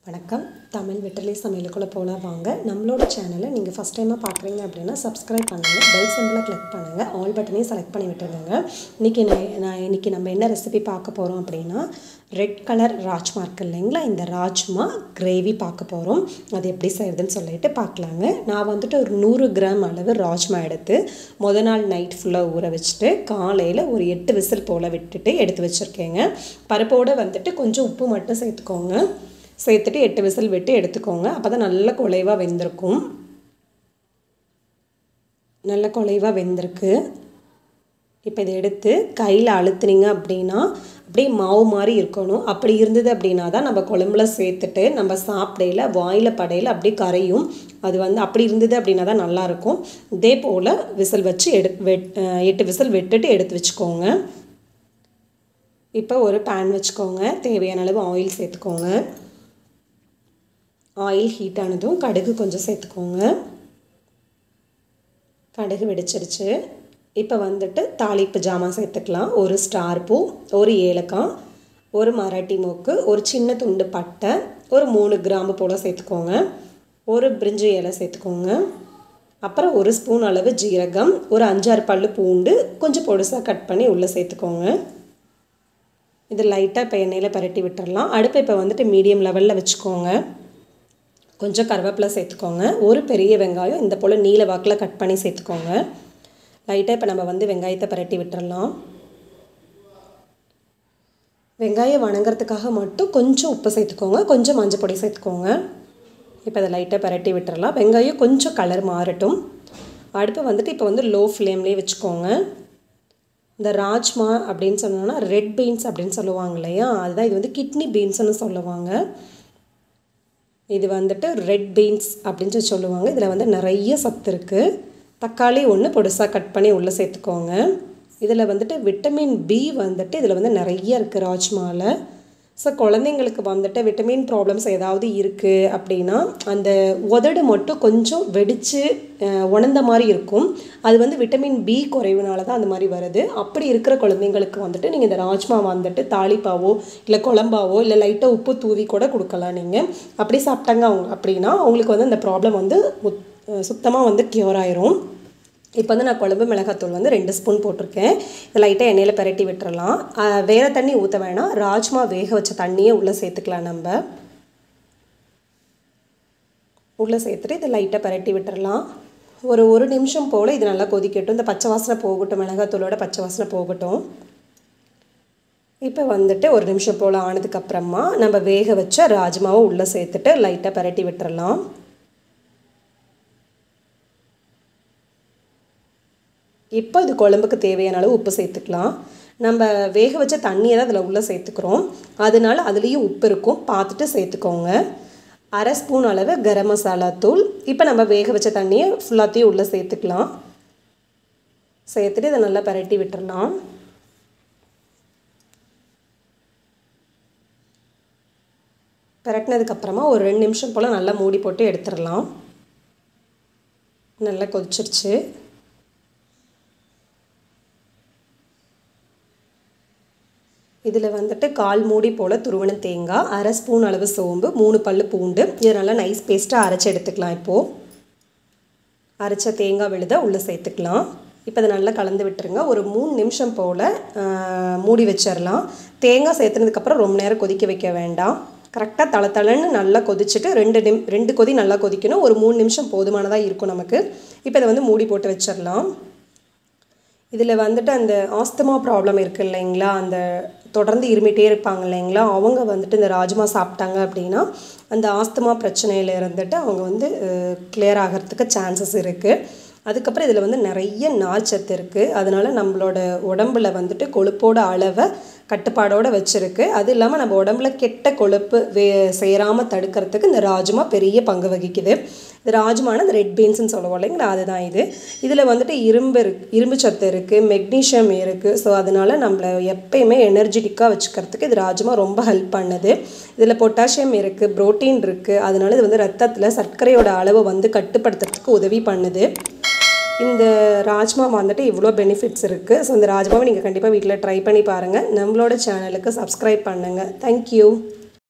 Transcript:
வணக்கம் தமிழ் வெற்றிலை சமையலுக்குள்ளே போகலாம் வாங்க நம்மளோட சேனலை நீங்கள் ஃபஸ்ட் டைமாக பார்க்குறீங்க அப்படின்னா சப்ஸ்கிரைப் பண்ணுங்கள் பெல் சிம்பிளை கிளிக் பண்ணுங்கள் ஆல் பட்டனையும் செலக்ட் பண்ணி விட்டுருங்க இன்றைக்கி நான் நான் இன்றைக்கி நம்ம என்ன ரெசிபி பார்க்க போகிறோம் அப்படின்னா ரெட் கலர் ராஜ்மா இருக்கு இல்லைங்களா இந்த ராஜ்மா கிரேவி பார்க்க போகிறோம் அது எப்படி செய்கிறதுன்னு சொல்லிட்டு பார்க்கலாங்க நான் வந்துட்டு ஒரு நூறு கிராம் அளவு ராஜ்மா எடுத்து முத நாள் நைட் ஃபுல்லாக ஊற வச்சுட்டு காலையில் ஒரு எட்டு விசில் போல் விட்டுட்டு எடுத்து வச்சுருக்கேங்க பருப்போடு வந்துட்டு கொஞ்சம் உப்பு மட்டும் சேர்த்துக்கோங்க சேர்த்துட்டு எட்டு விசில் விட்டு எடுத்துக்கோங்க அப்போ தான் நல்ல குலைவாக வெந்திருக்கும் நல்ல குலைவாக வெந்திருக்கு இப்போ இதை எடுத்து கையில் அழுத்துனீங்க அப்படின்னா அப்படியே மாவு மாதிரி இருக்கணும் அப்படி இருந்தது அப்படின்னா தான் நம்ம குழம்புல சேர்த்துட்டு நம்ம சாப்பிடையில வாயில் படையில் அப்படியே கரையும் அது வந்து அப்படி இருந்தது அப்படின்னா தான் நல்லாயிருக்கும் இதே போல் விசில் வச்சு எடு வெட் எட்டு விசில் விட்டுட்டு எடுத்து வச்சுக்கோங்க இப்போ ஒரு பேன் வச்சுக்கோங்க தேவையான அளவு ஆயில் சேர்த்துக்கோங்க ஆயில் ஹீட் ஆனதும் கடுகு கொஞ்சம் சேர்த்துக்கோங்க கடுகு வெடிச்சிருச்சு இப்போ வந்துட்டு தாளிப்பு ஜாமான் சேர்த்துக்கலாம் ஒரு ஸ்டார் பூ ஒரு ஏலக்காய் ஒரு மராட்டி மூக்கு ஒரு சின்ன துண்டு பட்டை ஒரு மூணு கிராம்பு போல் சேர்த்துக்கோங்க ஒரு பிரிஞ்சு இலை சேர்த்துக்கோங்க அப்புறம் ஒரு ஸ்பூன் அளவு ஜீரகம் ஒரு அஞ்சாறு பல் பூண்டு கொஞ்சம் பொடுசாக கட் பண்ணி உள்ளே சேர்த்துக்கோங்க இது லைட்டாக இப்போ எண்ணெயில் பரட்டி விட்டுடலாம் அடுப்பை இப்போ வந்துட்டு மீடியம் லெவலில் வச்சுக்கோங்க கொஞ்சம் கருவேப்பிலை சேர்த்துக்கோங்க ஒரு பெரிய வெங்காயம் இந்த போல் நீல வாக்கில் கட் பண்ணி சேர்த்துக்கோங்க லைட்டாக இப்போ நம்ம வந்து வெங்காயத்தை பரட்டி விட்டுறலாம் வெங்காயம் வணங்குறதுக்காக மட்டும் கொஞ்சம் உப்பு சேர்த்துக்கோங்க கொஞ்சம் மஞ்சள் பொடி சேர்த்துக்கோங்க இப்போ அதை லைட்டாக பரட்டி விட்டுறலாம் வெங்காயம் கொஞ்சம் கலர் மாறட்டும் அடுப்பு வந்துட்டு இப்போ வந்து லோ ஃப்ளேம்லேயே வச்சுக்கோங்க இந்த ராஜ்மா அப்படின்னு சொன்னோன்னா ரெட் பீன்ஸ் அப்படின்னு சொல்லுவாங்க இல்லையா அதுதான் இது வந்து கிட்னி பீன்ஸ்னு சொல்லுவாங்க இது வந்துட்டு ரெட் பீன்ஸ் அப்படின்னு சொல்லி சொல்லுவாங்க இதில் வந்து நிறைய சத்து இருக்குது தக்காளி ஒன்று பொடுசாக கட் பண்ணி உள்ளே சேர்த்துக்கோங்க இதில் வந்துட்டு விட்டமின் பி வந்துட்டு இதில் வந்து நிறைய இருக்குது ராஜ்மாவில் ஸோ குழந்தைங்களுக்கு வந்துட்டு விட்டமின் ப்ராப்ளம்ஸ் ஏதாவது இருக்குது அப்படின்னா அந்த உதடு மட்டும் கொஞ்சம் வெடித்து உணர்ந்த மாதிரி இருக்கும் அது வந்து விட்டமின் பி குறைவுனால தான் அந்த மாதிரி வருது அப்படி இருக்கிற குழந்தைங்களுக்கு வந்துட்டு நீங்கள் இந்த ராஜ்மா வந்துட்டு தாளிப்பாவோ இல்லை குழம்பாவோ இல்லை லைட்டாக உப்பு தூவி கூட கொடுக்கலாம் நீங்கள் அப்படி சாப்பிட்டாங்க அவங்க அப்படின்னா அவங்களுக்கு வந்து அந்த ப்ராப்ளம் வந்து சுத்தமாக வந்து க்யூர் ஆயிரும் இப்போ வந்து நான் குழம்பு மிளகாத்தூள் வந்து ரெண்டு ஸ்பூன் போட்டிருக்கேன் இதை லைட்டாக எண்ணெயில் பரட்டி விட்டுறலாம் வேறு தண்ணி ஊற்ற வேணாம் ராஜ்மா வேக வச்ச தண்ணியே உள்ளே சேர்த்துக்கலாம் நம்ம உள்ளே சேர்த்துட்டு இதை லைட்டாக பரட்டி விட்டுறலாம் ஒரு ஒரு நிமிஷம் போல் இது நல்லா கொதிக்கட்டும் இந்த பச்சை வாசனை போகட்டும் மிளகாத்தூளோட பச்சை வாசனை போகட்டும் இப்போ வந்துட்டு ஒரு நிமிஷம் போல் ஆனதுக்கப்புறமா நம்ம வேக வச்ச ராஜ்மாவை உள்ளே சேர்த்துட்டு லைட்டாக பரட்டி விட்டுறலாம் இப்போ இது குழம்புக்கு தேவையான அளவு உப்பு சேர்த்துக்கலாம் நம்ம வேக வச்ச தண்ணியை தான் அதில் உள்ளே சேர்த்துக்கிறோம் அதனால அதுலேயும் உப்பு இருக்கும் பார்த்துட்டு சேர்த்துக்கோங்க அரை ஸ்பூன் அளவு கரம் மசாலா தூள் இப்போ நம்ம வேக வச்ச தண்ணியை ஃபுல்லாத்தையும் உள்ளே சேர்த்துக்கலாம் சேர்த்துட்டு இதை நல்லா பரட்டி விட்டுறலாம் பரட்டினதுக்கப்புறமா ஒரு ரெண்டு நிமிஷம் போல் நல்லா மூடி போட்டு எடுத்துடலாம் நல்லா கொதிச்சிருச்சு இதில் வந்துட்டு கால் மூடி போல் துருவன தேங்காய் அரை ஸ்பூன் அளவு சோம்பு மூணு பல் பூண்டு இதை நல்லா நைஸ் பேஸ்ட்டாக அரைச்சி எடுத்துக்கலாம் இப்போது அரைச்ச தேங்காய் விழுத உள்ளே சேர்த்துக்கலாம் இப்போ அதை நல்லா கலந்து விட்டுருங்க ஒரு மூணு நிமிஷம் போல் மூடி வச்சிடலாம் தேங்காய் சேர்த்துனதுக்கப்புறம் ரொம்ப நேரம் கொதிக்க வைக்க வேண்டாம் கரெக்டாக தள தளன்னு நல்லா கொதிச்சுட்டு ரெண்டு நிம் ரெண்டு கொதி நல்லா கொதிக்கணும் ஒரு மூணு நிமிஷம் போதுமானதாக இருக்கும் நமக்கு இப்போ இதை வந்து மூடி போட்டு வச்சிடலாம் இதில் வந்துட்டு அந்த ஆஸ்தமா ப்ராப்ளம் இருக்குது இல்லைங்களா அந்த தொடர்ந்து இருமிட்டே இருப்பாங்க இல்லைங்களா அவங்க வந்துட்டு இந்த ராஜ்மா சாப்பிட்டாங்க அப்படின்னா அந்த ஆஸ்தமா பிரச்சனையில் இருந்துட்டு அவங்க வந்து கிளியர் ஆகிறதுக்கு சான்சஸ் இருக்குது அதுக்கப்புறம் இதில் வந்து நிறைய நார்ச்சத்து இருக்குது அதனால் நம்மளோட உடம்புல வந்துட்டு கொழுப்போட அளவை கட்டுப்பாடோடு வச்சுருக்கு அது இல்லாமல் நம்ம உடம்புல கெட்ட கொழுப்பு வே சேராமல் தடுக்கிறதுக்கு இந்த ராஜ்மா பெரிய பங்கு வகிக்குது இந்த ராஜ்மான இந்த ரெட் பீன்ஸ்னு சொல்லுவோம் இல்லைங்களா அதுதான் இது இதில் வந்துட்டு இரும்பு இருக்கு இரும்பு சத்து இருக்குது மெக்னீஷியம் இருக்குது ஸோ அதனால் நம்மளை எப்பயுமே எனர்ஜெட்டிக்காக வச்சுக்கிறதுக்கு இது ராஜ்மா ரொம்ப ஹெல்ப் பண்ணுது இதில் பொட்டாசியம் இருக்குது ப்ரோட்டீன் இருக்குது அதனால இது வந்து ரத்தத்தில் சர்க்கரையோட அளவை வந்து கட்டுப்படுத்துறதுக்கு உதவி பண்ணுது இந்த ராஜ்மா வந்துட்டு இவ்வளோ பெனிஃபிட்ஸ் இருக்குது ஸோ இந்த ராஜ்மாவை நீங்கள் கண்டிப்பாக வீட்டில் ட்ரை பண்ணி பாருங்கள் நம்மளோட சேனலுக்கு சப்ஸ்கிரைப் பண்ணுங்கள் தேங்க்யூ